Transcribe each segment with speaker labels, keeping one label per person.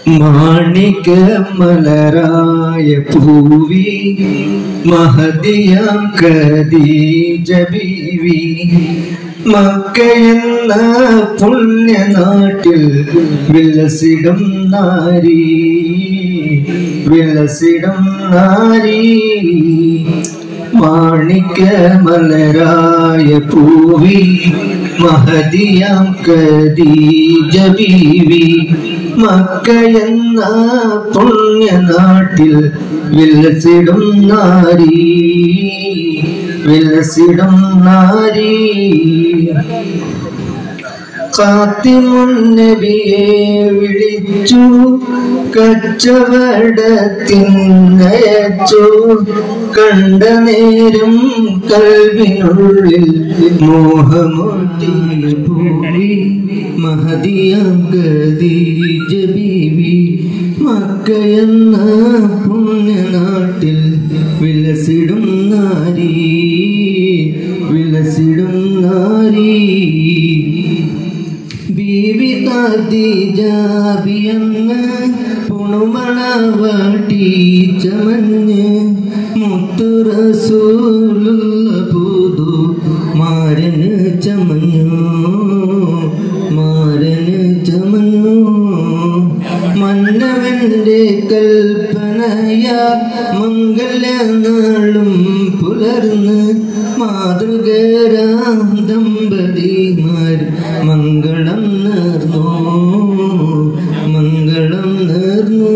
Speaker 1: മാണികമലരായ പൂവി മഹദിയാം ഖദീജ ബീവി മക്കയെന്ന പുണ്യനാട്ടിൽ വിലസിടും നാരി വിലസിടും നാരി മാണിക്യമലരായ പൂവി മഹദിയാം ഖദീജ ബീവി മക്കയെന്ന പുണ്യനാട്ടിൽ വിലസിടും നാരി വിലസിടും നാരി കാത്തിമുന്നബിയെ വിളിച്ചു കച്ചവടത്തിനയച്ചു കണ്ട നേരം കൽവിനുള്ളിൽ മോഹമൂട്ടി പോയി മഹദിയാം ഖദീജ ബീവി മക്കയെന്ന പുണ്യനാട്ടിൽ വിലസിടും നാരി വിലസിടും നാരി ബീവി ഖദീജാബിയെന്ന് പുണുമണവാട്ടി ചമഞ്ഞ് മുത്തു റസൂലുള്ള പുതു മാരന് ചമഞ്ഞു മാരന് ചമഞ്ഞു മന്നവന്റെ കൽപ്പനയ മംഗലനാളും പുലർന്ന് മാതൃകരാം ദമ്പതിമാർ മംഗളം നേർന്നു മംഗളം നേർന്നു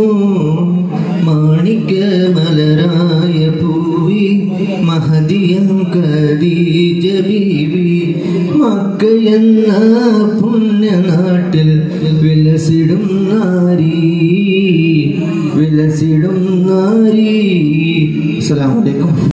Speaker 1: മാണിക്യമലരായ പൂവി മഹദിയം കദീജ ബീവി മക്കയെന്ന പുണ്യനാട്ടിൽ വിലസിടും നാരി വിലസിടും നാരി അസ്സലാമു അലൈക്കും